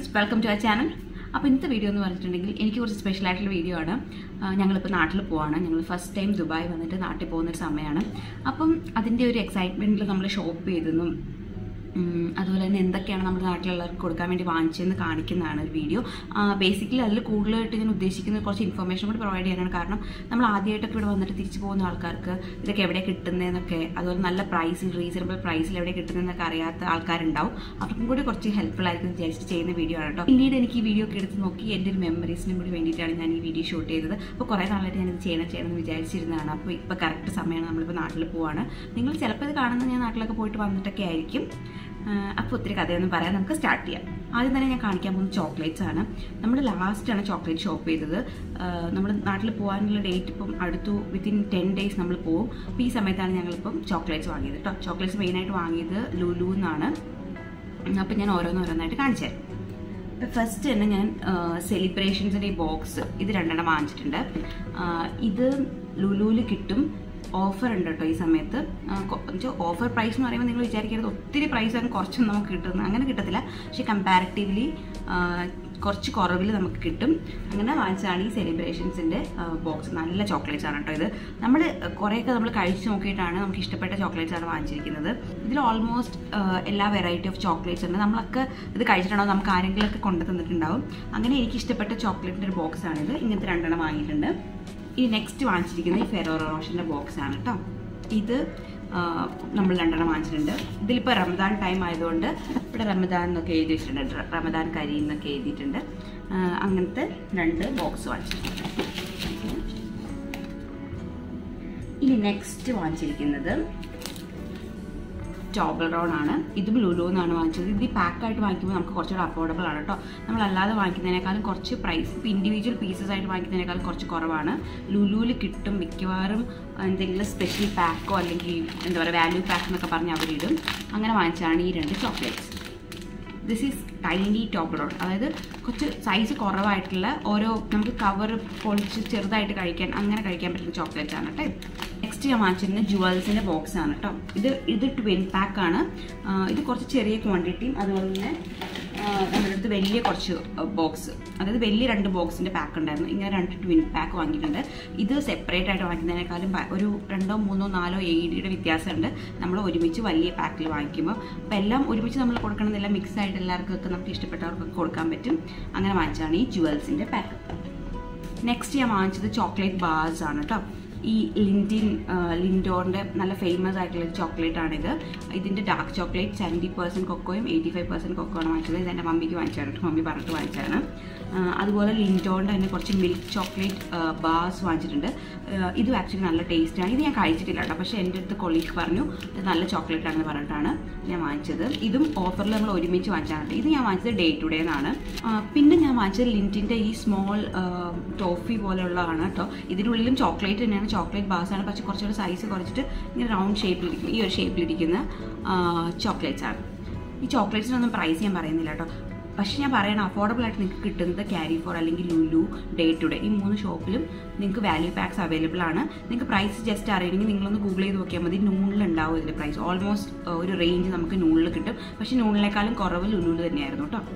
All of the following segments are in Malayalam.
Friends welcome to our channel അപ്പോൾ ഇന്നത്തെ വീഡിയോ എന്ന് പറഞ്ഞിട്ടുണ്ടെങ്കിൽ എനിക്ക് കുറച്ച് സ്പെഷ്യൽ ആയിട്ടുള്ള വീഡിയോ ആണ് ആ, ഞങ്ങളിപ്പോൾ നാട്ടിൽ പോവാണ് ഞങ്ങൾ ഫസ്റ്റ് ടൈം ദുബായ് വന്നിട്ട് നാട്ടിൽ പോകുന്ന ഒരു സമയമാണ് അപ്പം അതിൻ്റെ ഒരു എക്സൈറ്റ്മെൻറ്റിൽ നമ്മൾ ഷോപ്പ് ചെയ്തെന്നും ഉം, അതുപോലെ തന്നെ എന്തൊക്കെയാണ് നമ്മുടെ നാട്ടിലുള്ളവർക്ക് കൊടുക്കാൻ വേണ്ടി വാങ്ങിച്ചതെന്ന് കാണിക്കുന്നതാണ് ഒരു വീഡിയോ ബേസിക്കലി അതിൽ കൂടുതലായിട്ട് ഞാൻ ഉദ്ദേശിക്കുന്നത് കുറച്ച് ഇൻഫർമേഷൻ കൂടി പ്രൊവൈഡ് ചെയ്യാനാണ് കാരണം നമ്മൾ ആദ്യമായിട്ടൊക്കെ ഇവിടെ വന്നിട്ട് തിരിച്ചു പോകുന്ന ആൾക്കാർക്ക് ഇതൊക്കെ എവിടെ കിട്ടുന്നതെന്നൊക്കെ അതുപോലെ നല്ല പ്രൈസിൽ റീസണബിൾ പ്രൈസിൽ എവിടെ കിട്ടുന്നതെന്നൊക്കെ അറിയാത്ത ആൾക്കാരുണ്ടാവും അവർക്കും കൂടി കുറച്ച് ഹെൽപ്ഫുൾ ആയിരിക്കും എന്ന് വിചാരിച്ചിട്ട് ചെയ്യുന്ന വീഡിയോ ആണ് കേട്ടോ പിന്നീട് എനിക്ക് ഈ വീഡിയോ ഒക്കെ എടുത്ത് നോക്കി എൻ്റെ ഒരു മെമ്മറീസിനും കൂടി വേണ്ടിയിട്ടാണ് ഞാൻ ഈ വീഡിയോ ഷൂട്ട് ചെയ്തത് അപ്പോൾ കുറേ നാളായിട്ട് ഞാനിത് ചെയ്യണം ചെയ്യണം എന്ന് വിചാരിച്ചിരുന്നതാണ് അപ്പോൾ ഇപ്പോൾ കറക്റ്റ് സമയമാണ് നമ്മളിപ്പോൾ നാട്ടിൽ പോവാണ് നിങ്ങൾ ചിലപ്പോൾ ഇത് കാണുന്നത് ഞാൻ നാട്ടിലൊക്കെ പോയിട്ട് വന്നിട്ടൊക്കെ ആയിരിക്കും അപ്പോൾ ഒത്തിരി കഥയൊന്നും പറയാൻ നമുക്ക് സ്റ്റാർട്ട് ചെയ്യാം ആദ്യം തന്നെ ഞാൻ കാണിക്കാൻ പോകുന്നത് ചോക്ലേറ്റ്സ് ആണ് നമ്മൾ ലാസ്റ്റാണ് ചോക്ലേറ്റ് ഷോപ്പ് ചെയ്തത് നമ്മൾ നാട്ടിൽ പോകാനുള്ള ഡേറ്റ് ഇപ്പം അടുത്തു വിത്തിൻ ടെൻ ഡേയ്സ് നമ്മൾ പോകും അപ്പോൾ ഈ സമയത്താണ് ഞങ്ങളിപ്പം ചോക്ലേറ്റ്സ് വാങ്ങിയത് കേട്ടോ ചോക്ലേറ്റ്സ് മെയിനായിട്ട് വാങ്ങിയത് ലുലു എന്നാണ് അപ്പം ഞാൻ ഓരോന്നോരോന്നായിട്ട് കാണിച്ചു തരാം ഇപ്പം ഫസ്റ്റ് തന്നെ ഞാൻ സെലിബ്രേഷൻസിൻ്റെ ഈ ബോക്സ് ഇത് രണ്ടെണ്ണം വാങ്ങിച്ചിട്ടുണ്ട് ആ, ഇത് ലുലുവിൽ കിട്ടും ഓഫർ ഉണ്ട് കേട്ടോ ഈ സമയത്ത് ഓഫർ പ്രൈസ് എന്ന് പറയുമ്പോൾ നിങ്ങൾ വിചാരിക്കരുത് ഒത്തിരി പ്രൈസ് അങ്ങ് കുറച്ചൊന്നും നമുക്ക് കിട്ടുന്നത് അങ്ങനെ കിട്ടത്തില്ല പക്ഷേ കമ്പാരിറ്റീവ്ലി കുറച്ച് കുറവിൽ നമുക്ക് കിട്ടും അങ്ങനെ വാങ്ങിച്ചതാണ് ഈ സെലിബ്രേഷൻസിൻ്റെ ബോക്സ് നല്ല ചോക്ലേറ്റ്സ് ആണ് കേട്ടോ ഇത് നമ്മൾ കുറേയൊക്കെ നമ്മൾ കഴിച്ച് നോക്കിയിട്ടാണ് നമുക്ക് ഇഷ്ടപ്പെട്ട ചോക്ലേറ്റ്സ് ആണ് വാങ്ങിച്ചിരിക്കുന്നത് ഇതിൽ ഓൾമോസ്റ്റ് എല്ലാ വെറൈറ്റി ഓഫ് ചോക്ലേറ്റ്സ് ഉണ്ട് നമ്മളൊക്കെ ഇത് കഴിച്ചിട്ടുണ്ടാവും നമുക്ക് ആരെങ്കിലുമൊക്കെ കൊണ്ടു തന്നിട്ടുണ്ടാവും അങ്ങനെ എനിക്ക് ഇഷ്ടപ്പെട്ട ചോക്ലേറ്റിൻ്റെ ഒരു ബോക്സ് ആണിത് ഇങ്ങനത്തെ രണ്ടെണ്ണം വാങ്ങിയിട്ടുണ്ട് ഈ നെക്സ്റ്റ് വാങ്ങിച്ചിരിക്കുന്നത് ഈ ഫെറോറോ റോഷൻ്റെ ബോക്സ് ആണ് കേട്ടോ ഇത് ആ, നമ്മൾ രണ്ടെണ്ണം വാങ്ങിച്ചിട്ടുണ്ട് ഇതിലിപ്പോൾ റമദാൻ ടൈം ആയതുകൊണ്ട് ഇവിടെ റമദാൻ എന്നൊക്കെ എഴുതി വെച്ചിട്ടുണ്ട് റ- റമദാൻ കരി എന്നൊക്കെ എഴുതിയിട്ടുണ്ട് ആ, അങ്ങനത്തെ രണ്ട് ബോക്സ് വാങ്ങിച്ചിട്ടുണ്ട് ഇനി നെക്സ്റ്റ് വാങ്ങിച്ചിരിക്കുന്നത് ടോബിൾറോൺ ആണ് ഇതും ലുലു എന്നാണ് വാങ്ങിച്ചത് ഇത് ഈ പാക്കായിട്ട് വാങ്ങിക്കുമ്പോൾ നമുക്ക് കുറച്ചുകൂടെ അഫോർഡബിൾ ആണ് കേട്ടോ നമ്മൾ അല്ലാതെ വാങ്ങിക്കുന്നതിനേക്കാളും കുറച്ച് പ്രൈസ് ഇപ്പോൾ ഇൻഡിവിജ്വൽ പീസസ് ആയിട്ട് വാങ്ങിക്കുന്നതിനേക്കാളും കുറച്ച് കുറവാണ് ലുലുവിൽ കിട്ടും മിക്കവാറും എന്തെങ്കിലും സ്പെഷ്യൽ പാക്കോ അല്ലെങ്കിൽ എന്താ പറയുക വാല്യൂ പാക്ക് എന്നൊക്കെ പറഞ്ഞ് അവരിടും അങ്ങനെ വാങ്ങിച്ചാണ് ഈ രണ്ട് chocolates this is tiny Toblerone അതായത് കുറച്ച് സൈസ് കുറവായിട്ടുള്ള ഓരോ നമുക്ക് കവർ പൊളിച്ച് ചെറുതായിട്ട് കഴിക്കാൻ അങ്ങനെ കഴിക്കാൻ പറ്റുന്ന ചോക്ലേറ്റ്സ് ആണ് കേട്ടോ നെക്സ്റ്റ് ഞാൻ വാങ്ങിച്ചിരുന്നത് ജുവൽസിൻ്റെ ബോക്സ് ആണ് കേട്ടോ ഇത് ഇത് ട്വിൻ പാക്ക് ആണ് ആ, ഇത് കുറച്ച് ചെറിയ ക്വാണ്ടിറ്റിയും അതുപോലെ തന്നെ ആ, നമ്മുടെ അടുത്ത് വലിയ കുറച്ച് ബോക്സ് അതായത് വലിയ രണ്ട് ബോക്സിൻ്റെ പാക്ക് ഉണ്ടായിരുന്നു ഇങ്ങനെ രണ്ട് ട്വിൻ പാക്ക് വാങ്ങിയിട്ടുണ്ട് ഇത് സെപ്പറേറ്റ് ആയിട്ട് വാങ്ങിക്കുന്നതിനേക്കാളും പ- ഒരു രണ്ടോ മൂന്നോ നാലോ എ ഡിയുടെ വ്യത്യാസമുണ്ട് നമ്മൾ ഒരുമിച്ച് വലിയ പാക്കിൽ വാങ്ങിക്കുമ്പോൾ അപ്പോൾ എല്ലാം ഒരുമിച്ച് നമ്മൾ കൊടുക്കണമെന്നില്ല മിക്സ് ആയിട്ട് എല്ലാവർക്കും ഒക്കെ നമുക്ക് ഇഷ്ടപ്പെട്ടവർക്കൊക്കെ കൊടുക്കാൻ പറ്റും അങ്ങനെ വാങ്ങിച്ചാണ് ഈ ജുവൽസിൻ്റെ പാക്ക് നെക്സ്റ്റ് ഞാൻ വാങ്ങിച്ചത് ചോക്ലേറ്റ് ബാർസ് ആണ് കേട്ടോ ഈ ലിൻഡിൻ ലിൻഡോറിൻ്റെ നല്ല ഫേമസ് ആയിട്ടുള്ള ചോക്ലേറ്റ് ആണിത് ഇതിൻ്റെ ഡാർക്ക് ചോക്ലേറ്റ് സെവൻറ്റി പെർസെൻറ്റ് കൊക്കോയും എയ്റ്റി ഫൈവ് പെർസെൻറ്റ് കൊക്കോ ആണ് വാങ്ങിച്ചത് ഇത് എൻ്റെ മമ്മിക്ക് വാങ്ങിച്ചതാണ് കേട്ടോ മമ്മി പറഞ്ഞിട്ട് വാങ്ങിച്ചതാണ് ആ, അതുപോലെ ലിൻഡോറിൻ്റെ തന്നെ കുറച്ച് മിൽക്ക് ചോക്ലേറ്റ് ബാർസ് വാങ്ങിച്ചിട്ടുണ്ട് ആ, ഇതും ആക്ച്വലി നല്ല ടേസ്റ്റാണ് ഇത് ഞാൻ കഴിച്ചിട്ടില്ല കേട്ടോ പക്ഷേ എൻ്റെ അടുത്ത് കൊളീഗ് പറഞ്ഞു ഇത് നല്ല ചോക്ലേറ്റ് ആണെന്ന് പറഞ്ഞിട്ടാണ് ഞാൻ വാങ്ങിച്ചത് ഇതും ഓഫറിൽ നമ്മൾ ഒരുമിച്ച് വാങ്ങിച്ചാണ് കേട്ടോ. ഇത് ഞാൻ വാങ്ങിച്ചത് ഡേ ടു ഡേ എന്നാണ് ആ, പിന്നെ ഞാൻ വാങ്ങിച്ചത് ലിൻറ്റിൻ്റെ ഈ സ്മോൾ ടോഫി പോലെയുള്ളതാണ് കേട്ടോ ഇതിനുള്ളിലും ചോക്ലേറ്റ് തന്നെയാണ് ചോക്ലേറ്റ് ബാസാണ് പക്ഷേ കുറച്ചുകൂടി സൈസ് കുറച്ചിട്ട് ഇങ്ങനെ റൗണ്ട് ഷേപ്പിലിരിക്കും ഈ ഒരു ഷേപ്പിലിരിക്കുന്ന ചോക്ലേറ്റ്സ് ആണ് ഈ ചോക്ലേറ്റ്സിനൊന്നും പ്രൈസ് ഞാൻ പറയുന്നില്ല കേട്ടോ പക്ഷേ ഞാൻ പറയണം അഫോർഡബിൾ ആയിട്ട് നിങ്ങൾക്ക് കിട്ടുന്നത് ക്യാരി ഫോർ അല്ലെങ്കിൽ ലുലു ഡേ ടു ഡേ ഈ മൂന്ന് ഷോപ്പിലും നിങ്ങൾക്ക് വാല്യൂ പാക്സ് അവൈലബിൾ ആണ് നിങ്ങൾക്ക് പ്രൈസ് ജസ്റ്റ് അറിയണമെങ്കിൽ നിങ്ങളൊന്ന് ഗൂഗിൾ ചെയ്ത് നോക്കിയാൽ മതി നൂണിലുണ്ടാവും ഇതിൻ്റെ പ്രൈസ് ഓൾമോസ്റ്റ് ഒരു റേഞ്ച് നമുക്ക് നൂണിൽ കിട്ടും പക്ഷേ നൂണിനേക്കാളും കുറവ് ലുലുവിൽ തന്നെയായിരുന്നു കേട്ടോ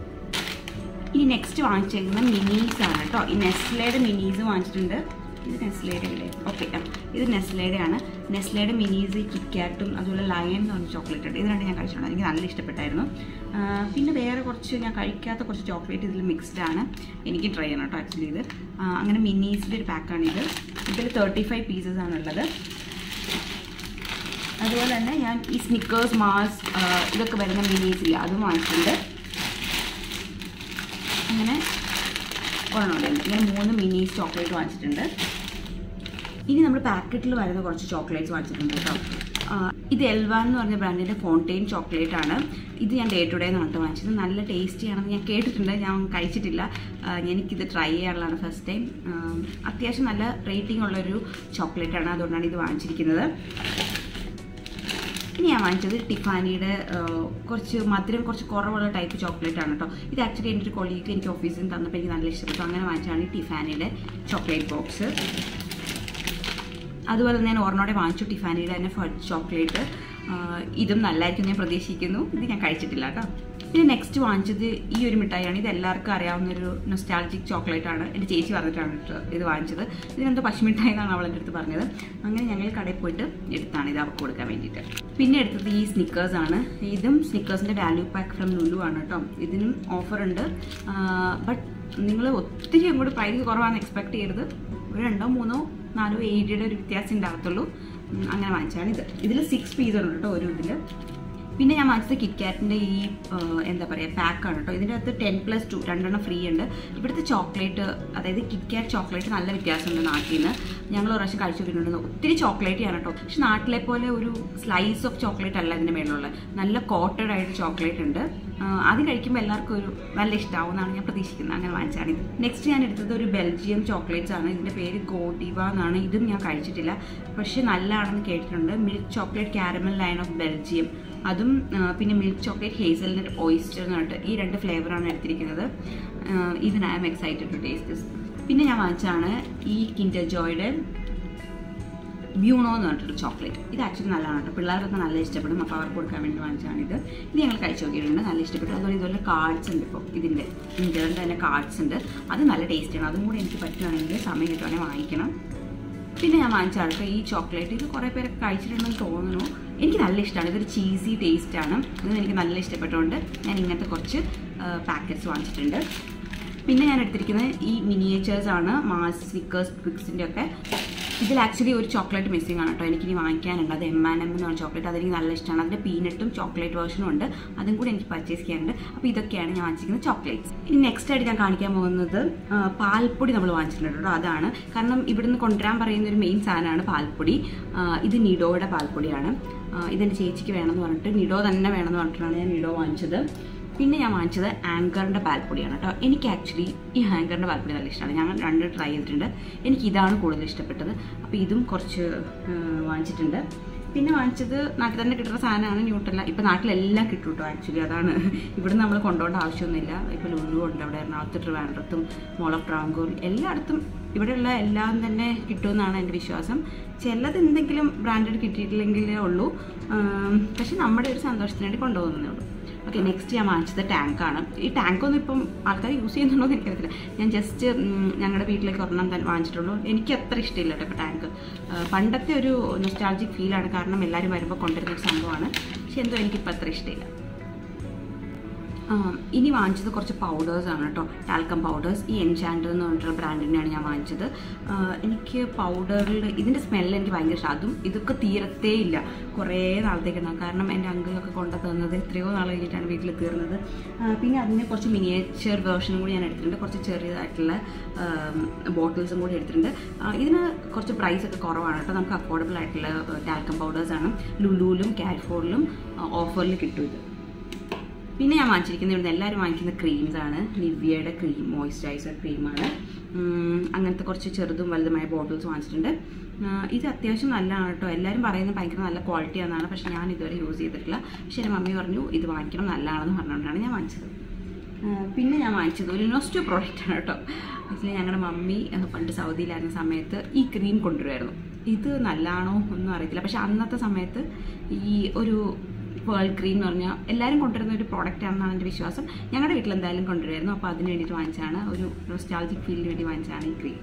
ഇനി നെക്സ്റ്റ് വാങ്ങിച്ചേക്കുന്ന മിനീസ് ആണ് കേട്ടോ ഈ നെസ്ലയുടെ മിനീസ് വാങ്ങിച്ചിട്ടുണ്ട് ഇത് നെസ്ലയുടെ അല്ലേ ഓക്കെ ഇത് നെസ്ലയുടെ ആണ് നെസ്ലയുടെ മിനീസ് കിറ്റ്കാറ്റും അതുപോലെ ലയൺ എന്ന് പറഞ്ഞ ചോക്ലേറ്റ് ഉണ്ട് ഇത് രണ്ട് ഞാൻ കഴിച്ചിട്ടുണ്ട് എനിക്ക് നല്ല ഇഷ്ടപ്പെട്ടായിരുന്നു ആ, പിന്നെ വേറെ കുറച്ച് ഞാൻ കഴിക്കാത്ത കുറച്ച് ചോക്ലേറ്റ് ഇതിൽ മിക്സ്ഡ് ആണ് എനിക്ക് ട്രൈ ചെയ്യണം കേട്ടോ ആക്ച്വലി ഇത് ആ, അങ്ങനെ മിനീസിൻ്റെ ഒരു പാക്കാണിത് ഇതിൽ തേർട്ടി ഫൈവ് പീസസ് ആണുള്ളത് അതുപോലെ തന്നെ ഞാൻ ഈ സ്നിക്കേഴ്സ് മാസ് ഇതൊക്കെ വരുന്ന മിനീസ് ഇല്ല അതും വാങ്ങിച്ചിട്ടുണ്ട് അങ്ങനെ ഒരെണ്ണം ഇങ്ങനെ മൂന്ന് മിനി ചോക്ലേറ്റ് വാങ്ങിച്ചിട്ടുണ്ട് ഇനി നമ്മൾ പാക്കറ്റിൽ വരുന്ന കുറച്ച് ചോക്ലേറ്റ്സ് വാങ്ങിച്ചിട്ടുണ്ട് കേട്ടോ ആ, ഇത് എൽവാൻ എന്ന് പറഞ്ഞ ബ്രാൻഡിൻ്റെ ഫോണ്ടെയിൻ ചോക്ലേറ്റ് ആണ് ഇത് ഞാൻ ഡേ ടു ഡേ നാട്ട് വാങ്ങിച്ചത് നല്ല ടേസ്റ്റി ആണെന്ന് ഞാൻ കേട്ടിട്ടുണ്ട് ഞാൻ കഴിച്ചിട്ടില്ല ആ, എനിക്കിത് ട്രൈ ചെയ്യാനുള്ളതാണ് ഫസ്റ്റ് ടൈം അത്യാവശ്യം നല്ല റേറ്റിംഗ് ഉള്ളൊരു ചോക്ലേറ്റ് ആണ് അതുകൊണ്ടാണ് ഇത് വാങ്ങിച്ചിരിക്കുന്നത് ഇനി ഞാൻ വാങ്ങിച്ചത് ടിഫാനിയുടെ ആ, കുറച്ച് മധുരം കുറച്ച് കുറവുള്ള ടൈപ്പ് ചോക്ലേറ്റ് ആണ് കേട്ടോ ഇത് ആക്ച്വലി എൻ്റെ ഒരു കൊളീഗ് എനിക്ക് ഓഫീസിൽ നിന്ന് തന്നപ്പോൾ എനിക്ക് നല്ല ഇഷ്ടപ്പെട്ടു അങ്ങനെ വാങ്ങിച്ചാണ് ഈ ടിഫാനിയുടെ ചോക്ലേറ്റ് ബോക്സ് അതുപോലെ തന്നെ ഞാൻ ഓർണോടെ വാങ്ങിച്ചു ടിഫാനിയുടെ തന്നെ ഫഡ് ചോക്ലേറ്റ് ഇതും നല്ലതായിരിക്കും ഞാൻ പ്രതീക്ഷിക്കുന്നു ഇത് ഞാൻ കഴിച്ചിട്ടില്ല കേട്ടോ പിന്നെ നെക്സ്റ്റ് വാങ്ങിച്ചത് ഈ ഒരു മിഠായിയാണ് ഇത് എല്ലാവർക്കും അറിയാവുന്ന ഒരു നൊസ്റ്റാൾജിക് ചോക്ലേറ്റ് ആണ് എൻ്റെ ചേച്ചി പറഞ്ഞിട്ടാണ് കേട്ടോ ഇത് വാങ്ങിച്ചത് ഇതിനെന്തോ പശുമിഠായി എന്നാണ് അവൾ എൻ്റെ അടുത്ത് പറഞ്ഞത് അങ്ങനെ ഞങ്ങൾ കടയിൽ പോയിട്ട് എടുത്താണ് ഇത് അവർക്ക് കൊടുക്കാൻ വേണ്ടിയിട്ട് പിന്നെ എടുത്തത് ഈ സ്നിക്കേഴ്സ് ആണ് ഇതും സ്നിക്കേഴ്സിൻ്റെ വാല്യൂ പാക്ക് ഫ്രം ലുലു ആണ് കേട്ടോ ഇതിനും ഓഫർ ഉണ്ട് ബട്ട് നിങ്ങൾ ഒത്തിരി അങ്ങോട്ട് പ്രൈസ് കുറവാണെന്ന് എക്സ്പെക്ട് ചെയ്യരുത് ഒരു രണ്ടോ മൂന്നോ നാലോ ഏഴിയുടെ ഒരു വ്യത്യാസം ഉണ്ടാകത്തുള്ളൂ ഉം, അങ്ങനെ വാങ്ങിച്ചാണ് ഇത് ഇതിൽ സിക്സ് പീസ് ഉണ്ട് കേട്ടോ ഒരു ഇതിൽ പിന്നെ ഞാൻ വാങ്ങിച്ചത് കിറ്റ്കാറ്റിൻ്റെ ഈ ആ, എന്താ പറയുക പാക്കാണ് കേട്ടോ ഇതിൻ്റെ അകത്ത് ടെൻ പ്ലസ് ടു രണ്ടെണ്ണം ഫ്രീ ഉണ്ട് ഇവിടുത്തെ ചോക്ലേറ്റ് അതായത് കിറ്റ്കാറ്റ് ചോക്ലേറ്റ് നല്ല വ്യത്യാസമുണ്ട് നാട്ടിൽ നിന്ന് ഞങ്ങൾ ഒരു പ്രാവശ്യം കഴിച്ചു നോക്കിയിട്ടുണ്ട് ഒത്തിരി ചോക്ലേറ്റ് ആണ് കേട്ടോ പക്ഷെ നാട്ടിലെ പോലെ ഒരു സ്ലൈസ് ഓഫ് ചോക്ലേറ്റ് അല്ല ഇതിൻ്റെ മേളിലുള്ള നല്ല കോട്ടഡ് ആയിട്ട് ചോക്ലേറ്റ് ഉണ്ട് ആ, അത് കഴിക്കുമ്പോൾ എല്ലാവർക്കും ഒരു നല്ല ഇഷ്ടമാവും എന്നാണ് ഞാൻ പ്രതീക്ഷിക്കുന്നത് അങ്ങനെ വാങ്ങിച്ചാണ് ഇത് നെക്സ്റ്റ് ഞാൻ എടുത്തത് ഒരു ബെൽജിയം ചോക്ലേറ്റ്സ് ആണ് ഇതിൻ്റെ പേര് ഗോഡിവ എന്നാണ് ഇതും ഞാൻ കഴിച്ചിട്ടില്ല പക്ഷേ നല്ലതാണെന്ന് കേട്ടിട്ടുണ്ട് milk chocolate caramel line of Belgium അതും ആ, പിന്നെ മിൽക്ക് ചോക്ലേറ്റ് ഹേസൽനട്ട് ഓയിസ്റ്റർ എന്ന് പറഞ്ഞിട്ട് ഈ രണ്ട് ഫ്ലേവറാണ് എടുത്തിരിക്കുന്നത് ആ, ഇതിന് I am excited to taste this പിന്നെ ഞാൻ വാങ്ങിച്ചാണ് ഈ കിൻഡർ ജോയുടെ ബ്യൂണോ എന്ന് പറഞ്ഞിട്ടൊരു ചോക്ലേറ്റ് ഇത് ആക്ച്വലി നല്ലതാണ് കേട്ടോ പിള്ളേർക്കൊക്കെ നല്ല ഇഷ്ടപ്പെടും അപ്പോൾ അവർക്ക് കൊടുക്കാൻ വേണ്ടി വാങ്ങിച്ചാണ് ഇത് ഇത് ഞങ്ങൾ കഴിച്ചു നോക്കിയിട്ടുണ്ട് നല്ല ഇഷ്ടപ്പെട്ടു അതുപോലെ ഇതുപോലെ കാർഡ്സ് ഉണ്ട് ഇപ്പോൾ ഇതിൻ്റെ ഇന്ത്യയുടെ തന്നെ കാർഡ്സ് ഉണ്ട് അത് നല്ല ടേസ്റ്റാണ് അതും കൂടി എനിക്ക് പറ്റുകയാണെങ്കിൽ സമയം കിട്ടുവാണെങ്കിൽ വാങ്ങിക്കണം പിന്നെ ഞാൻ വാങ്ങിച്ച ആൾക്ക് ഈ ചോക്ലേറ്റ് ഇത് കുറേ പേരൊക്കെ കഴിച്ചിട്ടുണ്ടെന്ന് തോന്നുന്നു എനിക്ക് നല്ല ഇഷ്ടമാണ് ഇതൊരു ചീസി ടേസ്റ്റാണ് ഇത് എനിക്ക് നല്ല ഇഷ്ടപ്പെട്ടുകൊണ്ട് ഞാൻ ഇങ്ങനത്തെ കുറച്ച് പാക്കറ്റ്സ് വാങ്ങിച്ചിട്ടുണ്ട് പിന്നെ ഞാൻ എടുത്തിരിക്കുന്നത് ഈ മിനിയേച്ചേഴ്സ് ആണ് മാസ് സ്നിക്കേഴ്സ് ക്വിക്സിൻ്റെ ഒക്കെ ഇതിൽ ആക്ച്വലി ഒരു ചോക്ലേറ്റ് മിസ്സിംഗ് ആണ് കേട്ടോ എനിക്കിനി വാങ്ങിക്കാനുണ്ട് അത് എം ആൻ എം എന്ന് പറഞ്ഞ ചോക്ലേറ്റ് അതെനിക്ക് നല്ല ഇഷ്ടമാണ് അതിൻ്റെ പീനട്ടും ചോക്ലേറ്റ് വേർഷനും ഉണ്ട് അതും കൂടി എനിക്ക് പർച്ചേസ് ചെയ്യാനുണ്ട് അപ്പോൾ ഇതൊക്കെയാണ് ഞാൻ വാങ്ങിച്ചിരിക്കുന്ന ചോക്ലേറ്റ്സ് ഇനി നെക്സ്റ്റ് ആയിട്ട് ഞാൻ കാണിക്കാൻ പോകുന്നത് ആ, പാൽപ്പൊടി നമ്മൾ വാങ്ങിച്ചിട്ടുണ്ട് കേട്ടോ അതാണ് കാരണം ഇവിടുന്ന് കൊണ്ടുവരാൻ പറയുന്ന ഒരു മെയിൻ സാധനമാണ് പാൽപ്പൊടി ആ, ഇത് നിഡോയുടെ പാൽപ്പൊടിയാണ് ആ, ഇതെൻ്റെ ചേച്ചിക്ക് വേണമെന്ന് പറഞ്ഞിട്ട് നിഡോ തന്നെ വേണമെന്ന് പറഞ്ഞിട്ടാണ് ഞാൻ നിഡോ വാങ്ങിച്ചത് പിന്നെ ഞാൻ വാങ്ങിച്ചത് ആങ്കറിൻ്റെ പാൽപ്പൊടിയാണ് കേട്ടോ എനിക്ക് ആക്ച്വലി ഈ ആങ്കറിൻ്റെ പാൽപ്പൊടി നല്ല ഇഷ്ടമാണ് ഞങ്ങൾ രണ്ട് ട്രൈ ചെയ്തിട്ടുണ്ട് എനിക്ക് ഇതാണ് കൂടുതൽ ഇഷ്ടപ്പെട്ടത് അപ്പോൾ ഇതും കുറച്ച് ആ, വാങ്ങിച്ചിട്ടുണ്ട് പിന്നെ വാങ്ങിച്ചത് നാട്ടിൽ തന്നെ കിട്ടുന്ന സാധനമാണ് ന്യൂട്രല്ല ഇപ്പോൾ നാട്ടിലെല്ലാം കിട്ടും കേട്ടോ ആക്ച്വലി അതാണ് ഇവിടെ നമ്മൾ കൊണ്ടുപോകേണ്ട ആവശ്യമൊന്നുമില്ല ഇപ്പോൾ ലുലു ഉണ്ട് അവിടെ എറണാകുളത്ത് ട്രിവാൻഡ്രത്തും മോൾ ഓഫ് ട്രാങ്കൂർ എല്ലായിടത്തും ഇവിടെയുള്ള എല്ലാം തന്നെ കിട്ടുമെന്നാണ് എൻ്റെ വിശ്വാസം ചിലത് എന്തെങ്കിലും ബ്രാൻഡഡ് കിട്ടിയിട്ടില്ലെങ്കിലേ ഉള്ളൂ ആം, പക്ഷെ നമ്മുടെ ഒരു സന്തോഷത്തിന് വേണ്ടി കൊണ്ടുപോകുന്നതേ ഉള്ളൂ ഓക്കെ നെക്സ്റ്റ് ഞാൻ വാങ്ങിച്ചത് ടാങ്കാണ് ഈ ടാങ്കൊന്നും ഇപ്പം ആൾക്കാർ യൂസ് ചെയ്യുന്നുണ്ടോ എന്ന് എനിക്കറിയത്തില്ല ഞാൻ ജസ്റ്റ് ഞങ്ങളുടെ വീട്ടിലേക്ക് ഒരെണ്ണം തന്നെ വാങ്ങിച്ചിട്ടുള്ളൂ എനിക്ക് അത്ര ഇഷ്ടമില്ല കേട്ടോ ഇപ്പോൾ ടാങ്ക് ആ, പണ്ടത്തെ ഒരു നൊസ്റ്റാൾജിക് ഫീലാണ് കാരണം എല്ലാവരും വരുമ്പോൾ കൊണ്ടുവരുന്ന ഒരു സംഭവമാണ് പക്ഷെ എന്തോ എനിക്കിപ്പോൾ അത്ര ഇഷ്ടമില്ല ആ, ഇനി വാങ്ങിച്ചത് കുറച്ച് പൗഡേഴ്സ് ആണ് കേട്ടോ ടാൽക്കം പൗഡേഴ്സ് ഈ എൻചാൻഡർ എന്ന് പറഞ്ഞിട്ടുള്ള ബ്രാൻഡിൻ്റെയാണ് ഞാൻ വാങ്ങിച്ചത് ആ, എനിക്ക് പൗഡറിൽ ഇതിൻ്റെ സ്മെല്ല് എനിക്ക് ഭയങ്കര ഇഷ്ടം അതും ഇതൊക്കെ തീരത്തേ ഇല്ല കുറേ നാളത്തേക്ക് ഉണ്ടാകും കാരണം എൻ്റെ അങ്കിളൊക്കെ കൊണ്ടു തന്നത് എത്രയോ നാൾ കഴിഞ്ഞിട്ടാണ് വീട്ടിൽ തീർന്നത് ആ, പിന്നെ അതിന് കുറച്ച് മിനിയേച്ചർ വേർഷനും കൂടി ഞാൻ എടുത്തിട്ടുണ്ട് കുറച്ച് ചെറിയതായിട്ടുള്ള ബോട്ടിൽസും കൂടി എടുത്തിട്ടുണ്ട് ആ, ഇതിന് കുറച്ച് പ്രൈസ് ഒക്കെ കുറവാണ് കേട്ടോ നമുക്ക് അഫോർഡബിൾ ആയിട്ടുള്ള ടാൽക്കം പൗഡേഴ്സാണ് ലുലുവിലും കാരിഫോർഡിലും ഓഫറിൽ കിട്ടും ഇത് പിന്നെ ഞാൻ വാങ്ങിച്ചിരിക്കുന്നത് ഇവിടുന്ന് എല്ലാവരും വാങ്ങിക്കുന്ന ക്രീംസ് ആണ് നിവ്യയുടെ ക്രീം മോയ്സ്ചറൈസർ ക്രീമാണ് അങ്ങനത്തെ കുറച്ച് ചെറുതും വലുതുമായ ബോട്ടിൽസ് വാങ്ങിച്ചിട്ടുണ്ട് ആ, ഇത് അത്യാവശ്യം നല്ലതാണ് കേട്ടോ എല്ലാവരും പറയുന്നത് ഭയങ്കര നല്ല ക്വാളിറ്റി ആണെന്നാണ് പക്ഷേ ഞാൻ ഇതുവരെ യൂസ് ചെയ്തിട്ടില്ല പക്ഷേ എൻ്റെ മമ്മി പറഞ്ഞു ഇത് വാങ്ങിക്കണം നല്ലതാണെന്ന് പറഞ്ഞുകൊണ്ടാണ് ഞാൻ വാങ്ങിച്ചത് ആ, പിന്നെ ഞാൻ വാങ്ങിച്ചത് ഒരു നൊസ്റ്റു പ്രോഡക്റ്റ് ആണ് കേട്ടോ ആക്ച്വലി ഞങ്ങളുടെ മമ്മി ആ, പണ്ട് സൗദിയിലായിരുന്ന സമയത്ത് ഈ ക്രീം കൊണ്ടുവരുമായിരുന്നു ഇത് നല്ലതാണോ ഒന്നും അറിയത്തില്ല പക്ഷെ അന്നത്തെ സമയത്ത് ഈ ഒരു പേൾ ക്രീം എന്ന് പറഞ്ഞാൽ എല്ലാവരും കൊണ്ടുവരുന്ന ഒരു പ്രോഡക്റ്റ് ആണെന്നാണ് എൻ്റെ വിശ്വാസം ഞങ്ങളുടെ വീട്ടിൽ എന്തായാലും കൊണ്ടുവരുമായിരുന്നു അപ്പോൾ അതിന് വേണ്ടിയിട്ട് വാങ്ങിച്ചാണ് ഒരു നൊസ്റ്റാൾജിക് ഫീലിന് വേണ്ടി വാങ്ങിച്ചാണ് ഈ ക്രീം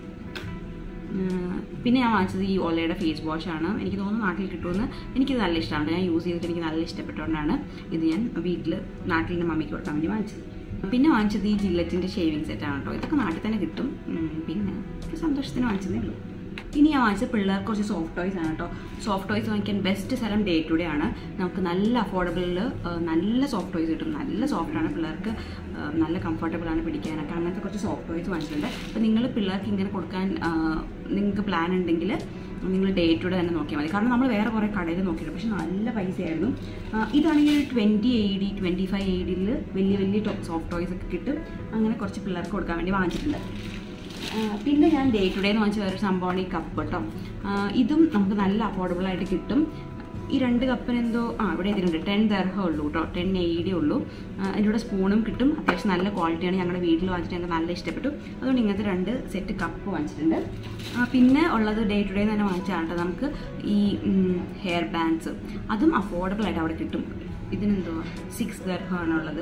ഉം, പിന്നെ ഞാൻ വാങ്ങിച്ചത് ഈ ഓലയുടെ ഫേസ് വാഷ് ആണ് എനിക്ക് തോന്നുന്നു നാട്ടിൽ കിട്ടുമെന്ന് എനിക്കിത് നല്ല ഇഷ്ടമാണ് ഞാൻ യൂസ് ചെയ്തിട്ട് എനിക്ക് നല്ല ഇഷ്ടപ്പെട്ടുകൊണ്ടാണ് ഇത് ഞാൻ വീട്ടിൽ നാട്ടിൽ എൻ്റെ മമ്മിക്ക് കൊടുക്കാൻ വേണ്ടി വാങ്ങിച്ചത് പിന്നെ വാങ്ങിച്ചത് ഈ ജില്ലറ്റിൻ്റെ ഷേവിങ് സെറ്റാണ് കേട്ടോ ഇതൊക്കെ നാട്ടിൽ തന്നെ കിട്ടും ഉം, പിന്നെ ഒരു സന്തോഷത്തിന് വാങ്ങിച്ചതേ ഉള്ളൂ ഇനി ഞാൻ വാങ്ങിച്ച പിള്ളേർക്ക് കുറച്ച് സോഫ്റ്റ് ടോയ്സ് ആണ് കേട്ടോ സോഫ്റ്റ് ടോയ്സ് വാങ്ങിക്കാൻ ബെസ്റ്റ് സ്ഥലം ഡേ ടു ഡേ ആണ് നമുക്ക് നല്ല അഫോർഡബിളിൽ നല്ല സോഫ്റ്റ് ടോയ്സ് കിട്ടും നല്ല സോഫ്റ്റ് ആണ് പിള്ളേർക്ക് ആ, നല്ല കംഫർട്ടബിൾ ആണ് പിടിക്കാനൊക്കെ അങ്ങനത്തെ കുറച്ച് സോഫ്റ്റ് ടോയ്സ് വാങ്ങിച്ചിട്ടുണ്ട് അപ്പോൾ നിങ്ങൾ പിള്ളേർക്ക് ഇങ്ങനെ കൊടുക്കാൻ ആ, നിങ്ങൾക്ക് പ്ലാൻ ഉണ്ടെങ്കിൽ നിങ്ങൾ ഡേ ടു ഡേ തന്നെ നോക്കിയാൽ മതി കാരണം നമ്മൾ വേറെ കുറേ കടയിൽ നോക്കിയിട്ടുണ്ട് പക്ഷെ നല്ല പൈസയായിരുന്നു ആ, ഇതാണെങ്കിൽ twenty A D twenty five A ഡിയിൽ വലിയ വലിയ സോഫ്റ്റ് ടോയ്സ് ഒക്കെ കിട്ടും അങ്ങനെ കുറച്ച് പിള്ളേർക്ക് കൊടുക്കാൻ വേണ്ടി വാങ്ങിച്ചിട്ടുണ്ട് ആ, പിന്നെ ഞാൻ ഡേ ടു ഡേ എന്ന് വെച്ചാൽ വേറൊരു സംഭവമാണ് ഈ കപ്പ് കേട്ടോ ആ, ഇതും നമുക്ക് നല്ല അഫോർഡബിൾ ആയിട്ട് കിട്ടും ഈ രണ്ട് കപ്പിന് എന്തോ ആ ഇവിടെ ഇതിലുണ്ട് ടെൻ ദർഹ ഉള്ളൂ കേട്ടോ ടെൻ എയ്ഡി ഉള്ളൂ ആ, അതിൻ്റെ കൂടെ സ്പൂണും കിട്ടും അത്യാവശ്യം നല്ല ക്വാളിറ്റിയാണ് ഞങ്ങളുടെ വീട്ടിൽ വാങ്ങിച്ചിട്ട് ഞങ്ങൾക്ക് നല്ല ഇഷ്ടപ്പെട്ടു അതുകൊണ്ട് ഇങ്ങനത്തെ രണ്ട് സെറ്റ് കപ്പ് വാങ്ങിച്ചിട്ടുണ്ട് ആ, പിന്നെ ഉള്ളത് ഡേ ടു ഡേ തന്നെ വാങ്ങിച്ചാണ് കേട്ടോ നമുക്ക് ഈ ഹെയർ ബാൻഡ്സ് അതും അഫോർഡബിൾ ആയിട്ട് അവിടെ കിട്ടും ഇതിനെന്തോ സിക്സ് ദർഹമാണുള്ളത്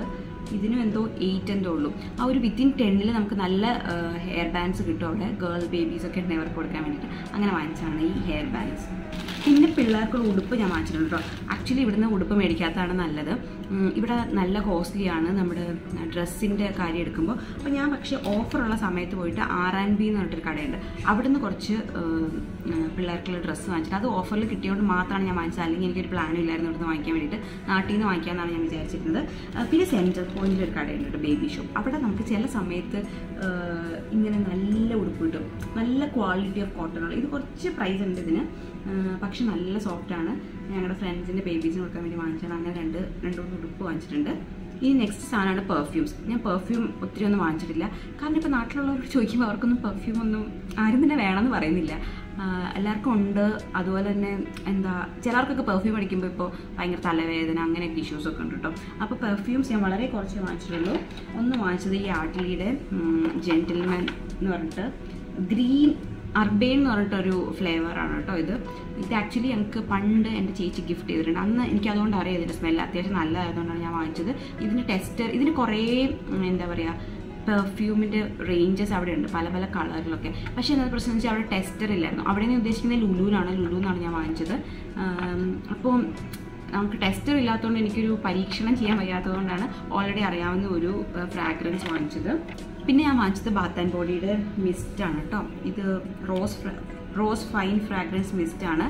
ഇതിനും എന്തോ എയ്റ്റ് എന്തോ ഉള്ളൂ ആ ഒരു വിത്തിൻ ടെന്നിൽ നമുക്ക് നല്ല ഹെയർ ബാൻഡ്സ് കിട്ടും അവിടെ ഗേൾ ബേബീസ് ഒക്കെ ഉണ്ടെങ്കിൽ അവർക്ക് കൊടുക്കാൻ വേണ്ടിയിട്ട് അങ്ങനെ വാങ്ങിച്ചാണ് ഈ ഹെയർ ബാൻഡ്സ് പിന്നെ പിള്ളേർക്കുള്ള ഉടുപ്പ് ഞാൻ വാങ്ങിച്ചിട്ടുണ്ട് കേട്ടോ ആക്ച്വലി ഇവിടുന്ന് ഉടുപ്പ് മേടിക്കാത്തതാണ് നല്ലത് ഉം, ഇവിടെ നല്ല കോസ്റ്റ്ലിയാണ് നമ്മുടെ ഡ്രസ്സിൻ്റെ കാര്യം എടുക്കുമ്പോൾ അപ്പോൾ ഞാൻ പക്ഷേ ഓഫറുള്ള സമയത്ത് പോയിട്ട് ആർ ആൻഡ് ബി എന്ന് പറഞ്ഞിട്ടൊരു കടയുണ്ട് അവിടുന്ന് കുറച്ച് ഏഹ്, ഉം, പിള്ളേർക്കുള്ള ഡ്രസ്സ് വാങ്ങിച്ചിട്ട് അത് ഓഫറിൽ കിട്ടിയതുകൊണ്ട് മാത്രമാണ് ഞാൻ വാങ്ങിച്ചത് അല്ലെങ്കിൽ എനിക്കൊരു പ്ലാനും ഇല്ലായിരുന്നു ഇവിടുന്ന് വാങ്ങിക്കാൻ വേണ്ടിയിട്ട് നാട്ടിൽ നിന്ന് വാങ്ങിക്കാമെന്നാണ് ഞാൻ വിചാരിച്ചിരുന്നത് ആ, പിന്നെ സെൻട്രൽ പോയിന്റിൽ ഒരു കടയുണ്ട് കേട്ടോ ബേബി ഷോപ്പ് അവിടെ നമുക്ക് ചില സമയത്ത് ഏഹ്, ഇങ്ങനെ നല്ല ഉടുപ്പ് കിട്ടും നല്ല ക്വാളിറ്റി ഓഫ് കോട്ടൺ ഉള്ള ഇത് കുറച്ച് പ്രൈസ് ഉണ്ട് ഇതിന് ഏഹ്, പക്ഷെ നല്ല സോഫ്റ്റാണ് ഞങ്ങളുടെ ഫ്രണ്ട്സിൻ്റെ ബേബീസിന് കൊടുക്കാൻ വേണ്ടി വാങ്ങിച്ചാണ് അങ്ങനെ രണ്ട് രണ്ട് മൂന്ന് ഉടുപ്പ് വാങ്ങിച്ചിട്ടുണ്ട് ഇനി നെക്സ്റ്റ് സാധനമാണ് പെർഫ്യൂംസ് ഞാൻ പെർഫ്യൂം ഒത്തിരി ഒന്നും വാങ്ങിച്ചിട്ടില്ല കാരണം ഇപ്പോൾ നാട്ടിലുള്ളവർ ചോദിക്കുമ്പോൾ അവർക്കൊന്നും പെർഫ്യൂം ഒന്നും ആരും തന്നെ വേണമെന്ന് പറയുന്നില്ല ആഹ് എല്ലാവർക്കും ഉണ്ട് അതുപോലെ തന്നെ എന്താ ചിലർക്കൊക്കെ പെർഫ്യൂം അടിക്കുമ്പോൾ ഇപ്പോൾ ഭയങ്കര തലവേദന അങ്ങനെയൊക്കെ ഇഷ്യൂസ് ഒക്കെ ഉണ്ട് കേട്ടോ അപ്പോൾ പെർഫ്യൂംസ് ഞാൻ വളരെ കുറച്ച് വാങ്ങിച്ചിട്ടുള്ളൂ ഒന്ന് വാങ്ങിച്ചത് ഈ ആട്ടിലിയുടെ ജെൻറ്റിൽമാൻ എന്ന് പറഞ്ഞിട്ട് ഗ്രീൻ അർബേൻ എന്ന് പറഞ്ഞിട്ടൊരു ഫ്ലേവറാണ് കേട്ടോ ഇത് ഇത് ആക്ച്വലി ഞങ്ങൾക്ക് പണ്ട് എൻ്റെ ചേച്ചി ഗിഫ്റ്റ് ചെയ്തിട്ടുണ്ട് അന്ന് എനിക്ക് അതുകൊണ്ട് അറിയാം ഇതിൻ്റെ സ്മെല്ല് അത്യാവശ്യം നല്ലതായതുകൊണ്ടാണ് ഞാൻ വാങ്ങിച്ചത് ഇതിന് ടെസ്റ്റർ ഇതിന് കുറേ ഉം, എന്താ പറയുക പെർഫ്യൂമിൻ്റെ റേഞ്ചസ് അവിടെ ഉണ്ട് പല പല കളറിലൊക്കെ പക്ഷേ എന്താ പ്രശ്നം വെച്ചാൽ അവിടെ ടെസ്റ്റർ ഇല്ലായിരുന്നു അവിടെ ഞാൻ ഉദ്ദേശിക്കുന്നത് ലുലുവിലാണ് ലുലു എന്നാണ് ഞാൻ വാങ്ങിച്ചത് ആം, അപ്പോൾ നമുക്ക് ടെസ്റ്റർ ഇല്ലാത്തതുകൊണ്ട് എനിക്കൊരു പരീക്ഷണം ചെയ്യാൻ വയ്യാത്തതുകൊണ്ടാണ് ഓൾറെഡി അറിയാവുന്ന ഒരു ഫ്രാഗ്രൻസ് വാങ്ങിച്ചത് പിന്നെ ഞാൻ വാങ്ങിച്ചത് ബാത്ത് ആൻഡ് ബോഡിയുടെ മിസ്റ്റാണ് കേട്ടോ ഇത് റോസ് ഫ്ര- റോസ് ഫൈൻ ഫ്രാഗ്രൻസ് മിസ്റ്റാണ്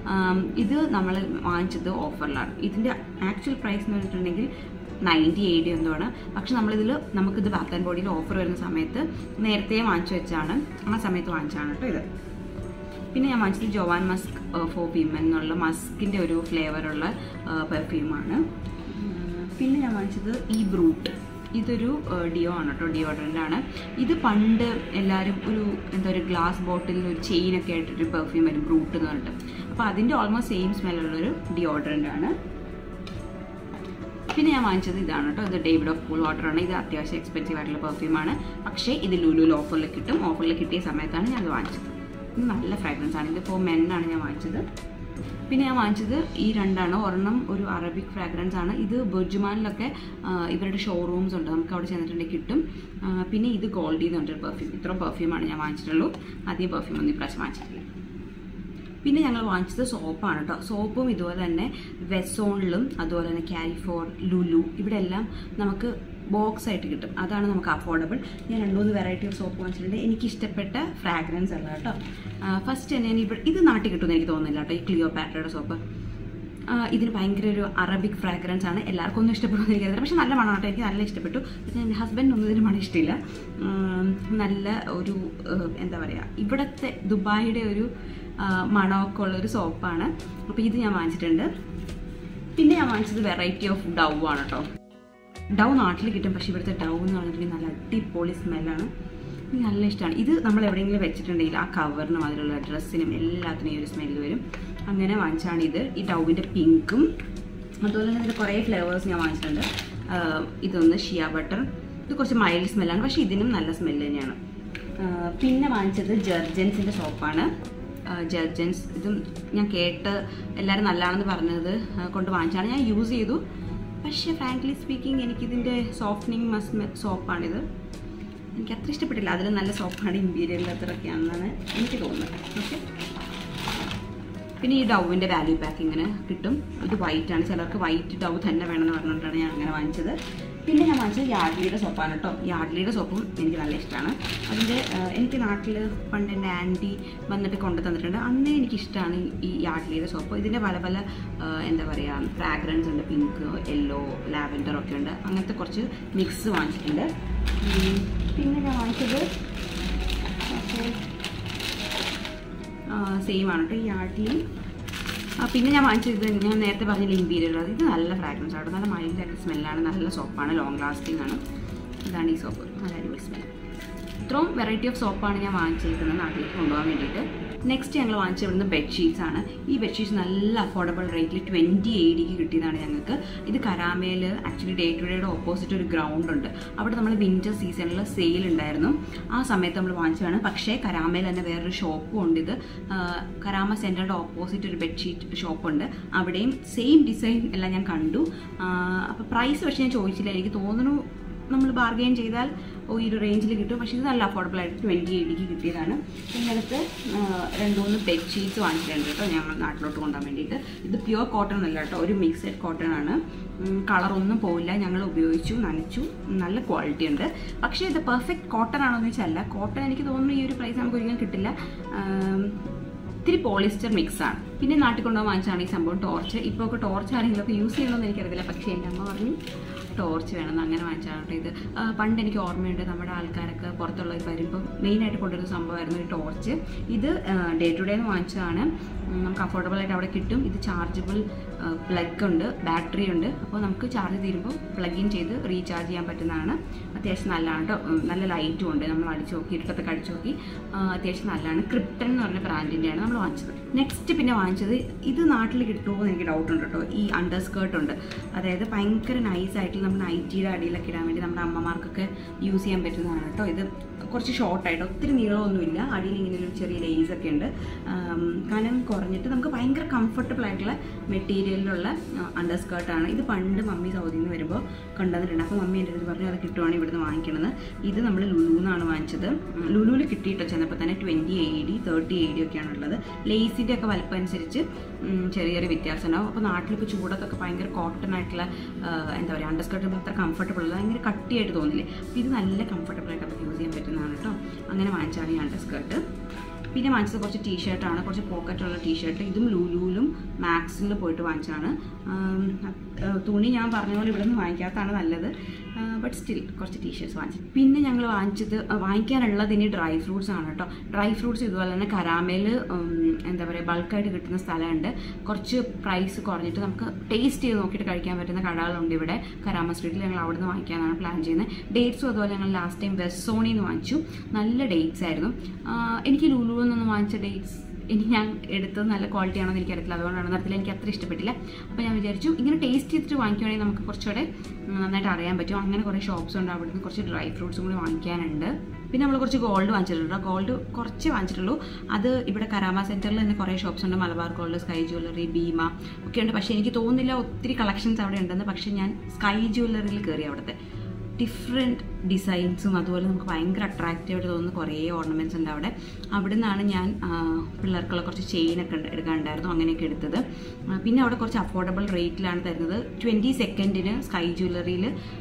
ഇത് നമ്മൾ വാങ്ങിച്ചത് ഓഫറിലാണ് ഇതിൻ്റെ ആക്ച്വൽ പ്രൈസ് എന്ന് പറഞ്ഞിട്ടുണ്ടെങ്കിൽ നയൻറ്റി എയ്റ്റ് എന്തോ ആണ് പക്ഷെ നമ്മളിതിൽ നമുക്കിത് ബാത്ത് ആൻഡ് ബോഡിയിൽ ഓഫർ വരുന്ന സമയത്ത് നേരത്തെ വാങ്ങിച്ചു വെച്ചാണ് ആ സമയത്ത് വാങ്ങിച്ചാണ് കേട്ടോ ഇത് പിന്നെ ഞാൻ വാങ്ങിച്ചത് ജോവാൻ മസ്ക് ഫോർ വിമൻ എന്നുള്ള മസ്കിൻ്റെ ഒരു ഫ്ലേവറുള്ള പെർഫ്യൂമാണ് പിന്നെ ഞാൻ വാങ്ങിച്ചത് ഈ ബ്രൂട്ട് ഇതൊരു ഡിയോ ആണ് കേട്ടോ ഡിയോഡറൻ്റ് ആണ് ഇത് പണ്ട് എല്ലാവരും ഒരു എന്താ ഒരു ഗ്ലാസ് ബോട്ടിലിൽ ഒരു ചെയിനൊക്കെ ആയിട്ടൊരു പെർഫ്യൂം വരും ബ്രൂട്ട് എന്ന് പറഞ്ഞിട്ട് അപ്പോൾ അതിൻ്റെ ഓൾമോസ്റ്റ് സെയിം സ്മെല്ലുള്ളൊരു ഡിയോഡറൻ്റ് ആണ് പിന്നെ ഞാൻ വാങ്ങിച്ചത് ഇതാണ് കേട്ടോ ഇത് ഡേവിഡ് ഓഫ് കൂൾ വാട്ടർ ആണ് ഇത് അത്യാവശ്യം എക്സ്പെൻസീവ് ആയിട്ടുള്ള പെർഫ്യൂമാണ് പക്ഷേ ഇത് ലുലുവിൽ ഓഫറിൽ കിട്ടും ഓഫറിൽ കിട്ടിയ സമയത്താണ് ഞാൻ ഇത് വാങ്ങിച്ചത് ഇത് നല്ല ഫ്രാഗ്രൻസ് ആണ് ഇതിപ്പോൾ മെന്നാണ് ഞാൻ വാങ്ങിച്ചത് പിന്നെ ഞാൻ വാങ്ങിച്ചത് ഈ രണ്ടാണ് ഒരെണ്ണം ഒരു അറബിക് ഫ്രാഗ്രൻസ് ആണ് ഇത് ബുർജുമാനിലൊക്കെ ആ, ഇവരുടെ ഷോറൂംസ് ഉണ്ട് നമുക്ക് അവിടെ ചെന്നിട്ടുണ്ടെങ്കിൽ കിട്ടും ആ, പിന്നെ ഇത് ഗോൾഡി എന്ന് പറഞ്ഞൊരു പെർഫ്യൂം ഇത്രയും പെർഫ്യൂമാണ് ഞാൻ വാങ്ങിച്ചിട്ടുള്ളൂ അധികം പെർഫ്യൂം ഒന്നും ഇപ്രാവശ്യം വാങ്ങിച്ചിട്ടില്ല പിന്നെ ഞങ്ങൾ വാങ്ങിച്ചത് സോപ്പാണ് കേട്ടോ സോപ്പും ഇതുപോലെ തന്നെ വെസോണിലും അതുപോലെ തന്നെ കാരിഫോർ ലുലു ഇവിടെ എല്ലാം നമുക്ക് ബോക്സ് ആയിട്ട് കിട്ടും അതാണ് നമുക്ക് അഫോർഡബിൾ ഞാൻ രണ്ട് മൂന്ന് വെറൈറ്റി ഓഫ് സോപ്പ് വാങ്ങിച്ചിട്ടുണ്ട് എനിക്ക് ഇഷ്ടപ്പെട്ട ഫ്രാഗ്രൻസ് അല്ല കേട്ടോ ഫസ്റ്റ് തന്നെ ഞാൻ ഇവിടെ ഇത് നാട്ടിൽ കിട്ടുമെന്ന് എനിക്ക് തോന്നുന്നില്ല കേട്ടോ ഈ ക്ലിയോ പാറ്റയുടെ സോപ്പ് ആ, ഇതിന് ഭയങ്കര ഒരു അറബിക് ഫ്രാഗ്രൻസ് ആണ് എല്ലാവർക്കും ഒന്നും ഇഷ്ടപ്പെടുമെന്ന് എനിക്കറിയില്ല പക്ഷെ നല്ല മണം കേട്ടോ എനിക്ക് നല്ല ഇഷ്ടപ്പെട്ടു പക്ഷേ എൻ്റെ ഹസ്ബൻഡിനൊന്നും ഇതിന് മണം ഇഷ്ടമില്ല ഉം, നല്ല ഒരു ഏഹ്, എന്താ പറയുക ഇവിടുത്തെ ദുബായിയുടെ ഒരു ആ, മണമൊക്കെ ഉള്ളൊരു സോപ്പാണ് അപ്പോൾ ഇത് ഞാൻ വാങ്ങിച്ചിട്ടുണ്ട് പിന്നെ ഞാൻ വാങ്ങിച്ചത് വെറൈറ്റി ഓഫ് ഡൗ ആണ് കേട്ടോ ഡൗ നാട്ടിൽ കിട്ടും പക്ഷേ ഇവിടുത്തെ ഡൗ എന്ന് പറഞ്ഞിട്ടുണ്ടെങ്കിൽ നല്ല അടിപൊളി സ്മെല്ലാണ് എനിക്ക് നല്ല ഇഷ്ടമാണ് ഇത് നമ്മൾ എവിടെയെങ്കിലും വെച്ചിട്ടുണ്ടെങ്കിൽ ആ കവറിനും അതിലുള്ള ഡ്രസ്സിനും എല്ലാത്തിനും ഈ ഒരു സ്മെല്ല് വരും അങ്ങനെ വാങ്ങിച്ചാണ് ഇത് ഈ ഡൗവിൻ്റെ പിങ്കും അതുപോലെ തന്നെ ഇതിൽ കുറേ ഫ്ലേവേഴ്സ് ഞാൻ വാങ്ങിച്ചിട്ടുണ്ട് ആഹ് ഇതൊന്ന് ഷിയ ബട്ടർ ഇത് കുറച്ച് മൈൽഡ് സ്മെല്ലാണ് പക്ഷേ ഇതിനും നല്ല സ്മെല്ല് തന്നെയാണ് ആഹ് പിന്നെ വാങ്ങിച്ചത് ജർജൻസിൻ്റെ സോപ്പാണ് ജർജൻസ് ഇതും ഞാൻ കേട്ട് എല്ലാവരും നല്ലതാണെന്ന് പറഞ്ഞത് ആഹ് കൊണ്ട് വാങ്ങിച്ചാണ് ഞാൻ യൂസ് ചെയ്തു പക്ഷേ ഫ്രാങ്ക്ലി സ്പീക്കിംഗ് എനിക്കിതിൻ്റെ സോഫ്റ്റനിങ് മസ് സോപ്പാണിത് എനിക്ക് അത്ര ഇഷ്ടപ്പെട്ടില്ല അതിൽ നല്ല സോപ്പാണ് ഇമ്പീരിയൽ ലെതറൊക്കെയാണെന്നാണ് എനിക്ക് തോന്നുന്നത് ഓക്കെ പിന്നെ ഈ ഡൗവിൻ്റെ വാല്യൂ പാക്കിങ്ങിന് കിട്ടും ഇത് വൈറ്റ് ആണ് ചിലർക്ക് വൈറ്റ് ഡൗ തന്നെ വേണമെന്ന് പറഞ്ഞുകൊണ്ടാണ് ഞാൻ അങ്ങനെ വാങ്ങിച്ചത് പിന്നെ ഞാൻ വാങ്ങിച്ചത് യാഡ്ലിയുടെ സോപ്പാണ് കേട്ടോ യാഡ്ലിയുടെ സോപ്പും എനിക്ക് നല്ല ഇഷ്ടമാണ് അതിൻ്റെ ആഹ്, എനിക്ക് നാട്ടിൽ പണ്ട് എൻ്റെ ആൻറ്റി വന്നിട്ട് കൊണ്ടു തന്നിട്ടുണ്ട് അന്നേ എനിക്കിഷ്ടമാണ് ഈ യാഡ്ലിയുടെ സോപ്പ് ഇതിൻ്റെ പല പല ആഹ്, എന്താ പറയുക ഫ്രാഗ്രൻസ് ഉണ്ട് പിങ്ക് യെല്ലോ ലാവൻഡർ ഒക്കെ ഉണ്ട് അങ്ങനത്തെ കുറച്ച് മിക്സ് വാങ്ങിച്ചിട്ടുണ്ട് ഉം, പിന്നെ ഞാൻ വാങ്ങിച്ചത് ഓക്കെ സെയിം ആണ് കേട്ടോ ഈ ആട്ടിൽ പിന്നെ ഞാൻ വാങ്ങിച്ചത് ഞാൻ നേരത്തെ പറഞ്ഞില്ല ഇമ്പീരിയൽ അത് ഇത് നല്ല ഫ്രാഗ്രൻസ് ആണ് നല്ല മൈൽഡായിട്ട് സ്മെല്ലാണ് നല്ല സോപ്പാണ് ലോങ് ലാസ്റ്റിംഗ് ആണ് ഇതാണ് ഈ സോപ്പ് നല്ല അടിപൊളി സ്മെൽ ഇത്രയും വെറൈറ്റി ഓഫ് സോപ്പാണ് ഞാൻ വാങ്ങിച്ചിരിക്കുന്നത് നാട്ടിലേക്ക് കൊണ്ടുപോകാൻ വേണ്ടിയിട്ട് നെക്സ്റ്റ് ഞങ്ങൾ വാങ്ങിച്ച ഇവിടുന്ന് ബെഡ്ഷീറ്റ്സ് ആണ് ഈ ബെഡ്ഷീറ്റ്സ് നല്ല അഫോർഡബിൾ റേറ്റിൽ ട്വൻറ്റി എയ്ഡിക്ക് കിട്ടിയതാണ് ഞങ്ങൾക്ക് ഇത് കരാമയിൽ ആക്ച്വലി ഡേ ടു ഡേയുടെ ഓപ്പോസിറ്റ് ഒരു ഗ്രൗണ്ട് ഉണ്ട് അവിടെ നമ്മൾ വിന്റർ സീസണിൽ സെയിൽ ഉണ്ടായിരുന്നു ആ സമയത്ത് നമ്മൾ വാങ്ങിച്ചതാണ് പക്ഷേ കരാമയിൽ തന്നെ വേറൊരു ഷോപ്പും ഉണ്ട് ഇത് ആ, കരാമ സെൻറ്ററിൻ്റെ ഓപ്പോസിറ്റ് ഒരു ബെഡ്ഷീറ്റ് ഷോപ്പുണ്ട് അവിടെയും സെയിം ഡിസൈൻ എല്ലാം ഞാൻ കണ്ടു അപ്പോൾ പ്രൈസ് പക്ഷേ ഞാൻ ചോദിച്ചില്ല എനിക്ക് തോന്നുന്നു നമ്മൾ ബാർഗെയിൻ ചെയ്താൽ ഓ ഈ ഒരു റേഞ്ചിൽ കിട്ടും പക്ഷേ ഇത് നല്ല അഫോർഡബിൾ ആയിട്ട് ട്വൻറ്റി എയ്റ്റിക്ക് കിട്ടിയതാണ് പിന്നെ അടുത്ത് ആ, രണ്ട് മൂന്ന് ബെഡ്ഷീറ്റ്സ് വാങ്ങിച്ചിട്ടുണ്ട് കേട്ടോ ഞങ്ങൾ നാട്ടിലോട്ട് കൊണ്ടുപോകാൻ വേണ്ടിയിട്ട് ഇത് പ്യുവർ കോട്ടൺ അല്ല കേട്ടോ ഒരു മിക്സഡ് കോട്ടൺ ആണ് കളറൊന്നും പോവില്ല ഞങ്ങൾ ഉപയോഗിച്ചു നനച്ചു നല്ല ക്വാളിറ്റി ഉണ്ട് പക്ഷേ ഇത് പെർഫെക്റ്റ് കോട്ടൺ ആണോ എന്ന് വെച്ചാൽ അല്ല കോട്ടൺ എനിക്ക് തോന്നുന്നു ഈ ഒരു പ്രൈസ് നമുക്ക് ഒരിക്കലും കിട്ടില്ല ആം, ഇത്തിരി പോളിസ്റ്റർ മിക്സ് ആണ് പിന്നെ നാട്ടിൽ കൊണ്ടുപോകാൻ വാങ്ങിച്ചാണ് ഈ സംഭവം ടോർച്ച് ഇപ്പോൾ ഒക്കെ ടോർച്ച് ആരെങ്കിലും ഒക്കെ യൂസ് ചെയ്യണമെന്ന് എനിക്കറിയില്ല പക്ഷേ എൻ്റെ അമ്മ പറഞ്ഞു ടോർച്ച് വേണമെന്ന് അങ്ങനെ വാങ്ങിച്ചാണ് കേട്ടോ ഇത് ആ, പണ്ട് എനിക്ക് ഓർമ്മയുണ്ട് നമ്മുടെ ആൾക്കാരൊക്കെ പുറത്തുള്ളവർ വരുമ്പോൾ മെയിനായിട്ട് കൊണ്ടുവരുന്ന സംഭവമായിരുന്നു ഒരു ടോർച്ച് ഇത് ഡേ ടു ഡേ എന്ന് വാങ്ങിച്ചതാണ് ഉം, നമുക്ക് അഫോർഡബിൾ ആയിട്ട് അവിടെ കിട്ടും ഇത് ചാർജബിൾ പ്ലഗ് ഉണ്ട് ബാറ്ററി ഉണ്ട് അപ്പോൾ നമുക്ക് ചാർജ് തീരുമ്പോൾ പ്ലഗ് ഇൻ ചെയ്ത് റീചാർജ് ചെയ്യാൻ പറ്റുന്നതാണ് അത്യാവശ്യം നല്ലതാണ് കേട്ടോ ഉം, നല്ല ലൈറ്റും ഉണ്ട് നമ്മൾ അടിച്ചു നോക്കി ഇരുട്ടത്തൊക്കെ അടിച്ചു നോക്കി ആ, അത്യാവശ്യം നല്ലതാണ് ക്രിപ്റ്റൺ എന്ന് പറഞ്ഞ ബ്രാൻഡിൻ്റെയാണ് നമ്മൾ വാങ്ങിച്ചത് നെക്സ്റ്റ് പിന്നെ വാങ്ങിച്ചത് ഇത് നാട്ടിൽ കിട്ടുമോ എന്ന് എനിക്ക് ഡൗട്ട് ഉണ്ട് കേട്ടോ ഈ അണ്ടർ സ്കേർട്ട് ഉണ്ട് അതായത് ഭയങ്കര നൈസായിട്ട് നമ്മൾ നൈറ്റിയുടെ അടിയിലൊക്കെ ഇടാൻ വേണ്ടി നമ്മുടെ അമ്മമാർക്കൊക്കെ യൂസ് ചെയ്യാൻ പറ്റുന്നതാണ് കേട്ടോ ഇത് കുറച്ച് ഷോർട്ടായിട്ട് ഒത്തിരി നീളമൊന്നുമില്ല അടിയിൽ ഇങ്ങനെ ഒരു ചെറിയ ലേസ് ഒക്കെ ഉണ്ട് ആം, കനം കുറഞ്ഞിട്ട് നമുക്ക് ഭയങ്കര കംഫർട്ടബിൾ ആയിട്ടുള്ള മെറ്റീരിയലിലുള്ള അണ്ടർ സ്കേർട്ടാണ് ഇത് പണ്ട് മമ്മി സൗദിയിൽ നിന്ന് വരുമ്പോൾ കൊണ്ടുവന്നിട്ടുണ്ട് അപ്പോൾ മമ്മി എൻ്റെ അടുത്ത് പറഞ്ഞു അത് കിട്ടുവാണെങ്കിൽ ഇവിടുന്ന് വാങ്ങിക്കണമെന്ന് ഇത് നമ്മൾ ലുലുന്നാണ് വാങ്ങിച്ചത് ലുലുവിൽ കിട്ടിയിട്ടോ ചെന്നപ്പോൾ തന്നെ twenty A D thirty A D ഒക്കെയാണ് ഉള്ളത് ലേസിൻ്റെ ഒക്കെ വലുപ്പം അനുസരിച്ച് ഉം, ചെറിയ ചെറിയ വ്യത്യാസം ഉണ്ടാവും അപ്പോൾ നാട്ടിലിപ്പോൾ ചൂടത്തൊക്കെ ഭയങ്കര കോട്ടൺ ആയിട്ടുള്ള ആ, എന്താ പറയുക അണ്ടർ സ്കേർട്ട് അത്ര കംഫർട്ടബിൾ അല്ല ഭയങ്കര കട്ടിയായിട്ട് തോന്നില്ലേ അപ്പോൾ ഇത് നല്ല കംഫർട്ടബിൾ ആയിട്ട് നമുക്ക് യൂസ് ചെയ്യാൻ പറ്റുന്നതാണ് കേട്ടോ അങ്ങനെ വാങ്ങിച്ചാണ് ഈ അണ്ടർ സ്കേർട്ട് പിന്നെ വാങ്ങിച്ചത് കുറച്ച് ടീഷർട്ടാണ് കുറച്ച് പോക്കറ്റുള്ള ടീഷർട്ട് ഇതും ലൂലൂലും മാക്സിൽ പോയിട്ട് വാങ്ങിച്ചതാണ് ആം, ആ, തുണി ഞാൻ പറഞ്ഞ പോലെ ഇവിടെ നിന്ന് വാങ്ങിക്കാത്തതാണ് നല്ലത് ബട്ട് സ്റ്റിൽ കുറച്ച് ടീഷർട്ട്സ് വാങ്ങിച്ചു പിന്നെ ഞങ്ങൾ വാങ്ങിച്ചത് ആ, വാങ്ങിക്കാനുള്ളത് ഇനി ഡ്രൈ ഫ്രൂട്ട്സ് ആണ് കേട്ടോ ഡ്രൈ ഫ്രൂട്ട്സ് ഇതുപോലെ തന്നെ കരാമേൽ എന്താ പറയുക ബൾക്കായിട്ട് കിട്ടുന്ന സ്ഥലമുണ്ട് കുറച്ച് പ്രൈസ് കുറഞ്ഞിട്ട് നമുക്ക് ടേസ്റ്റ് ചെയ്ത് നോക്കിയിട്ട് കഴിക്കാൻ പറ്റുന്ന കടകളുണ്ട് ഇവിടെ കരാമ സ്ട്രീറ്റിൽ ഞങ്ങൾ അവിടെ നിന്ന് വാങ്ങിക്കാനാണ് പ്ലാൻ ചെയ്യുന്നത് ഡേറ്റ്സും അതുപോലെ ഞങ്ങൾ ലാസ്റ്റ് ടൈം വെസോണിൽ നിന്ന് വാങ്ങിച്ചു നല്ല ഡേറ്റ്സ് ആയിരുന്നു ആ, എനിക്ക് ലുലുവിൽ നിന്ന് വാങ്ങിച്ച ഡേറ്റ്സ് എനിക്ക് ഞാൻ എടുത്തത് നല്ല ക്വാളിറ്റി ആണെന്ന് എനിക്കറിയത്തില്ല അതുകൊണ്ടാണ് നടത്തില്ല എനിക്ക് അത്ര ഇഷ്ടപ്പെട്ടില്ല അപ്പോൾ ഞാൻ വിചാരിച്ചു ഇങ്ങനെ ടേസ്റ്റ് ചെയ്തിട്ട് വാങ്ങിക്കുവാണെങ്കിൽ നമുക്ക് കുറച്ചുകൂടെ ഉം, നന്നായിട്ട് അറിയാൻ പറ്റും അങ്ങനെ കുറേ ഷോപ്സ് ഉണ്ട് അവിടുന്ന് കുറച്ച് ഡ്രൈ ഫ്രൂട്ട്സും കൂടി വാങ്ങിക്കാനുണ്ട് പിന്നെ നമ്മൾ കുറച്ച് ഗോൾഡ് വാങ്ങിച്ചിട്ടുണ്ട് ഗോൾഡ് കുറച്ച് വാങ്ങിച്ചിട്ടുള്ളൂ അത് ഇവിടെ കരാമ സെൻറ്ററിൽ തന്നെ കുറേ ഷോപ്സ് ഉണ്ട് Malabar gold sky jewellery Bhima ഒക്കെ ഉണ്ട് പക്ഷേ എനിക്ക് തോന്നുന്നില്ല ഒത്തിരി കളക്ഷൻസ് അവിടെ ഉണ്ടെന്ന് പക്ഷേ ഞാൻ സ്കൈ ജ്വല്ലറിയിൽ കയറി അവിടുത്തെ ഡിഫറെൻറ്റ് ഡിസൈൻസും അതുപോലെ നമുക്ക് ഭയങ്കര അട്രാക്റ്റീവായിട്ട് തോന്നുന്ന കുറേ ഓർണമെൻറ്റ്സ് ഉണ്ട് അവിടെ അവിടെ നിന്നാണ് ഞാൻ ആ, പിള്ളേർക്കുള്ള കുറച്ച് ചെയിനൊക്കെ ഉണ്ട് എടുക്കാനുണ്ടായിരുന്നു അങ്ങനെയൊക്കെ എടുത്തത് ആ, പിന്നെ അവിടെ കുറച്ച് അഫോർഡബിൾ റേറ്റിലാണ് തരുന്നത് ട്വൻറ്റി സെക്കൻഡിന് സ്കൈ ജ്വല്ലറിയിൽ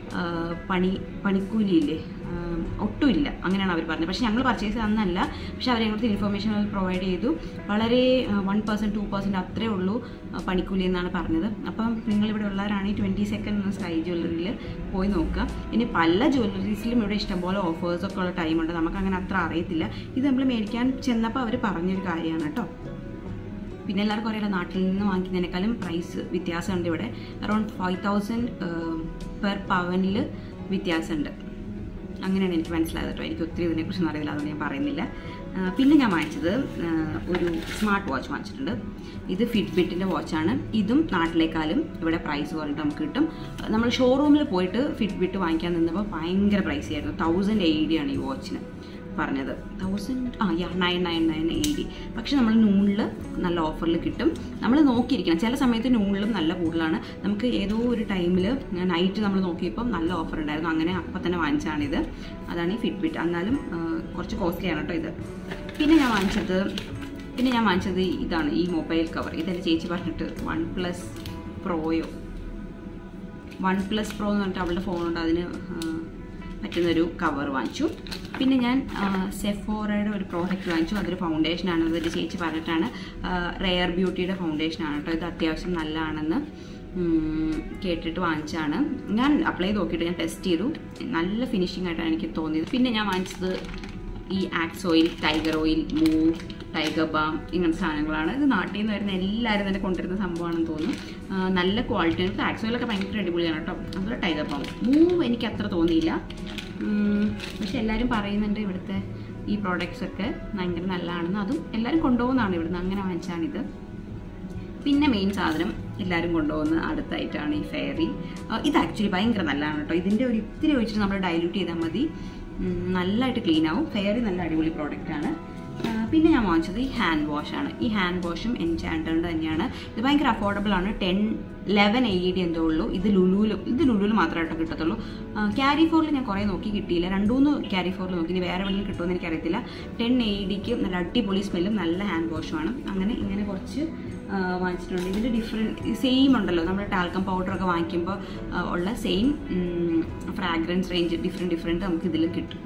പണി പണിക്കൂലിയില്ലേ ആ, ഒട്ടുമില്ല അങ്ങനെയാണ് അവർ പറഞ്ഞത് പക്ഷേ ഞങ്ങൾ പർച്ചേസ് അന്നല്ല പക്ഷേ അവർ ഞങ്ങൾക്ക് ഇൻഫർമേഷൻ പ്രൊവൈഡ് ചെയ്തു വളരെ വൺ പെർസെൻറ്റ് ടു പെർസെൻറ്റ് അത്രേ ഉള്ളൂ ആ, പണിക്കൂലി എന്നാണ് പറഞ്ഞത് അപ്പം നിങ്ങളിവിടെ ഉള്ളവരാണെങ്കിൽ ട്വൻറ്റി സെക്കൻഡ് സ്കൈ ജ്വല്ലറിയിൽ പോയി നോക്കുക ഇനി പല ജ്വല്ലറീസിലും ഇവിടെ ഇഷ്ടംപോലെ ഓഫേഴ്സൊക്കെ ഉള്ള ടൈമുണ്ട് നമുക്കങ്ങനെ അത്ര അറിയത്തില്ല ഇത് നമ്മൾ മേടിക്കാൻ ചെന്നപ്പോൾ അവർ പറഞ്ഞൊരു കാര്യമാണ് കേട്ടോ പിന്നെ എല്ലാവർക്കും അറിയാലോ നാട്ടിൽ നിന്ന് വാങ്ങിക്കുന്നതിനേക്കാളും പ്രൈസ് വ്യത്യാസമുണ്ട് ഇവിടെ അറൗണ്ട് ഫൈവ് തൗസൻഡ് പെർ പവനിൽ വ്യത്യാസമുണ്ട് അങ്ങനെയാണ് എനിക്ക് മനസ്സിലായത് കേട്ടോ എനിക്ക് ഒത്തിരി ഇതിനെക്കുറിച്ചൊന്നും അറിയില്ല അതുകൊണ്ട് ഞാൻ പറയുന്നില്ല ആ, പിന്നെ ഞാൻ വാങ്ങിച്ചത് ആ, ഒരു സ്മാർട്ട് വാച്ച് വാങ്ങിച്ചിട്ടുണ്ട് ഇത് ഫിറ്റ്ബിറ്റിൻ്റെ വാച്ചാണ് ഇതും നാട്ടിലേക്കാളും ഇവിടെ പ്രൈസ് പറഞ്ഞിട്ട് നമുക്ക് കിട്ടും നമ്മൾ ഷോറൂമിൽ പോയിട്ട് ഫിറ്റ്ബിറ്റ് വാങ്ങിക്കാൻ നിന്നപ്പോൾ ഭയങ്കര പ്രൈസ് ആയിരുന്നു തൗസൻഡ് എയ്റ്റി ആണ് ഈ വാച്ചിന് പറഞ്ഞത് തൗസൻഡ് ആ യാ നയൻ നയൻ നയൻ എയ്റ്റി പക്ഷെ നമ്മൾ നൂണിൽ നല്ല ഓഫറിൽ കിട്ടും നമ്മൾ നോക്കിയിരിക്കണം ചില സമയത്ത് നൂണിലും നല്ല കൂടുതലാണ് നമുക്ക് ഏതോ ഒരു ടൈമിൽ നൈറ്റ് നമ്മൾ നോക്കിയപ്പോൾ നല്ല ഓഫർ ഉണ്ടായിരുന്നു അങ്ങനെ അപ്പം തന്നെ വാങ്ങിച്ചാണിത് അതാണ് ഈ ഫിറ്റ്ബിറ്റ് എന്നാലും ആ, കുറച്ച് കോസ്റ്റ്ലിയാണ് കേട്ടോ ഇത് പിന്നെ ഞാൻ വാങ്ങിച്ചത് പിന്നെ ഞാൻ വാങ്ങിച്ചത് ഇതാണ് ഈ മൊബൈൽ കവർ ഇതെൻ്റെ ചേച്ചി പറഞ്ഞിട്ട് വൺ പ്ലസ് പ്രോയോ വൺ പ്ലസ് പ്രോ എന്ന് പറഞ്ഞിട്ട് അവളുടെ ഫോണുണ്ട് അതിന് ആ, പറ്റുന്നൊരു കവർ വാങ്ങിച്ചു പിന്നെ ഞാൻ സെഫോറയുടെ ഒരു പ്രോഡക്റ്റ് വാങ്ങിച്ചു അതൊരു ഫൗണ്ടേഷനാണ് അതൊരു ചേച്ചി പറഞ്ഞിട്ടാണ് റെയർ ബ്യൂട്ടിയുടെ ഫൗണ്ടേഷനാണ് കേട്ടോ ഇത് അത്യാവശ്യം നല്ലതാണെന്ന് ഉം, കേട്ടിട്ട് വാങ്ങിച്ചാണ് ഞാൻ അപ്ലൈ ചെയ്ത് നോക്കിയിട്ട് ഞാൻ ടെസ്റ്റ് ചെയ്തു നല്ല ഫിനിഷിംഗ് ആയിട്ടാണ് എനിക്ക് തോന്നിയത് പിന്നെ ഞാൻ വാങ്ങിച്ചത് ഈ Axe oil Tiger oil Moov Tiger Balm ഇങ്ങനത്തെ സാധനങ്ങളാണ് ഇത് നാട്ടിൽ നിന്ന് വരുന്ന എല്ലാവരും തന്നെ കൊണ്ടുവരുന്ന സംഭവമാണെന്ന് തോന്നുന്നു ആ, നല്ല ക്വാളിറ്റി ആണ് ആക്സ് ഓയിലൊക്കെ ഭയങ്കര അടിപൊളിയാണ് കേട്ടോ അതുപോലെ ടൈഗർ ബാം മൂവ് എനിക്ക് അത്ര തോന്നിയില്ല ഉം, പക്ഷെ എല്ലാവരും പറയുന്നുണ്ട് ഇവിടുത്തെ ഈ പ്രോഡക്റ്റ്സ് ഒക്കെ ഭയങ്കര നല്ലതാണെന്ന് അതും എല്ലാവരും കൊണ്ടുപോകുന്നതാണ് ഇവിടുന്ന് അങ്ങനെ വാങ്ങിച്ചാണിത് പിന്നെ മെയിൻ സാധനം എല്ലാവരും കൊണ്ടുപോകുന്ന അടുത്തായിട്ടാണ് ഈ ഫെയറി ഇത് ആക്ച്വലി ഭയങ്കര നല്ലതാണ് കേട്ടോ ഇതിൻ്റെ ഒരു ഇത്തിരി ഒഴിച്ചിട്ട് നമ്മൾ ഡൈല്യൂട്ട് ചെയ്താൽ മതി ഉം, നല്ലതായിട്ട് ക്ലീൻ ആവും ഫെയറി നല്ല അടിപൊളി പ്രോഡക്റ്റാണ് പിന്നെ ഞാൻ വാങ്ങിച്ചത് ഈ ഹാൻഡ് വാഷാണ് ഈ ഹാൻഡ് വാഷും എൻചാൻഡറിൻ്റെ തന്നെയാണ് ഇത് ഭയങ്കര അഫോർഡബിൾ ആണ് ടെൻ ലെവൻ എ ഡി എന്തോ ഉള്ളൂ ഇത് ലുലുവിൽ ഇത് ലുലുവിൽ മാത്രമായിട്ട് കിട്ടത്തുള്ളൂ ക്യാരി ഫോറിൽ ഞാൻ കുറേ നോക്കി കിട്ടിയില്ല രണ്ടുമൂന്ന് ക്യാരി ഫോറിൽ നോക്കി ഇനി വേറെ എവിടെയെങ്കിലും കിട്ടുമെന്ന് എനിക്കറിയത്തില്ല ടെൻ എ ഡിക്ക് നല്ല അടിപൊളി സ്മെല്ലും നല്ല ഹാൻഡ് വാഷുമാണ് അങ്ങനെ ഇങ്ങനെ കുറച്ച് ആ, വാങ്ങിച്ചിട്ടുണ്ട് ഇതിൽ ഡിഫറെൻറ്റ് സെയിം ഉണ്ടല്ലോ നമ്മുടെ ടാൽക്കം പൗഡറൊക്കെ വാങ്ങിക്കുമ്പോൾ ആ, ഉള്ള same fragrance range different different നമുക്ക് ഇതിൽ കിട്ടും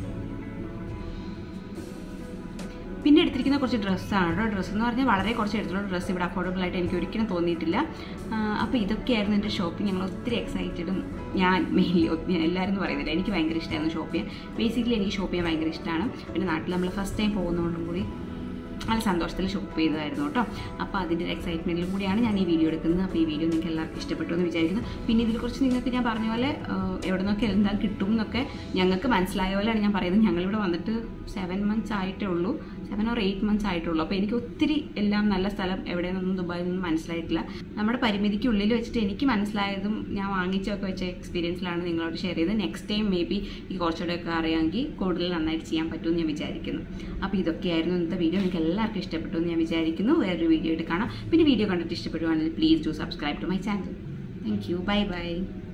പിന്നെ എടുത്തിരിക്കുന്ന കുറച്ച് ഡ്രസ്സാണ് കേട്ടോ ഡ്രസ്സ് എന്ന് പറഞ്ഞാൽ വളരെ കുറച്ച് എടുത്തുള്ള ഡ്രസ്സ് ഇവിടെ അഫോർഡബിൾ ആയിട്ട് എനിക്ക് ഒരിക്കലും തോന്നിയിട്ടില്ല അപ്പോൾ ഇതൊക്കെയായിരുന്നു എൻ്റെ ഷോപ്പിംഗ് ഞങ്ങൾ ഒത്തിരി എക്സൈറ്റഡും ഞാൻ മെയിൻലി എല്ലാവരും എന്ന് പറയുന്നില്ല എനിക്ക് ഭയങ്കര ഇഷ്ടമായിരുന്നു ഷോപ്പ് ചെയ്യാൻ ബേസിക്കലി എനിക്ക് ഷോപ്പ് ചെയ്യാൻ ഭയങ്കര ഇഷ്ടമാണ് പിന്നെ നാട്ടിൽ നമ്മൾ ഫസ്റ്റ് ടൈം പോകുന്നതുകൊണ്ടും കൂടി നല്ല സന്തോഷത്തിൽ ഷോപ്പ് ചെയ്തതായിരുന്നു കേട്ടോ അപ്പോൾ അതിൻ്റെ ഒരു എക്സൈറ്റ്മെൻറ്റിലും കൂടിയാണ് ഞാൻ ഈ വീഡിയോ എടുക്കുന്നത് അപ്പോൾ ഈ വീഡിയോ നിങ്ങൾക്ക് എല്ലാവർക്കും ഇഷ്ടപ്പെട്ടു എന്ന് വിചാരിക്കുന്നു പിന്നെ ഇതിനെക്കുറിച്ച് നിങ്ങൾക്ക് ഞാൻ പറഞ്ഞ പോലെ ആഹ്, എവിടെ നിന്നൊക്കെ എന്താ കിട്ടും എന്നൊക്കെ ഞങ്ങൾക്ക് മനസ്സിലായ പോലെയാണ് ഞാൻ പറയുന്നത് ഞങ്ങളിവിടെ വന്നിട്ട് സെവൻ മന്ത്സ് ആയിട്ടേ ഉള്ളൂ സെവൻ ഓർ എയ്റ്റ് മന്ത്സ് ആയിട്ടുള്ളൂ അപ്പോൾ എനിക്ക് ഒത്തിരി എല്ലാം നല്ല സ്ഥലം എവിടെയെന്നൊന്നും ദുബായിൽ നിന്നും മനസ്സിലായിട്ടില്ല നമ്മുടെ പരിമിതിക്കുള്ളിൽ വെച്ചിട്ട് എനിക്ക് മനസ്സിലായതും ഞാൻ വാങ്ങിച്ചൊക്കെ വെച്ച എക്സ്പീരിയൻസിലാണ് നിങ്ങളോട് ഷെയർ ചെയ്തത് നെക്സ്റ്റ് ടൈം മേ ബി ഈ കുറച്ചുകൂടെയൊക്കെ അറിയാമെങ്കിൽ കൂടുതൽ നന്നായിട്ട് ചെയ്യാൻ പറ്റുമെന്ന് ഞാൻ വിചാരിക്കുന്നു അപ്പോൾ ഇതൊക്കെയായിരുന്നു ഇന്നത്തെ വീഡിയോ നിങ്ങൾക്ക് എല്ലാവർക്കും ഇഷ്ടപ്പെട്ടു എന്ന് ഞാൻ വിചാരിക്കുന്നു വേറൊരു വീഡിയോ ആയിട്ട് കാണാം പിന്നെ വീഡിയോ കണ്ടിട്ട് ഇഷ്ടപ്പെടുവാണെങ്കിൽ please do subscribe to my channel thank you bye by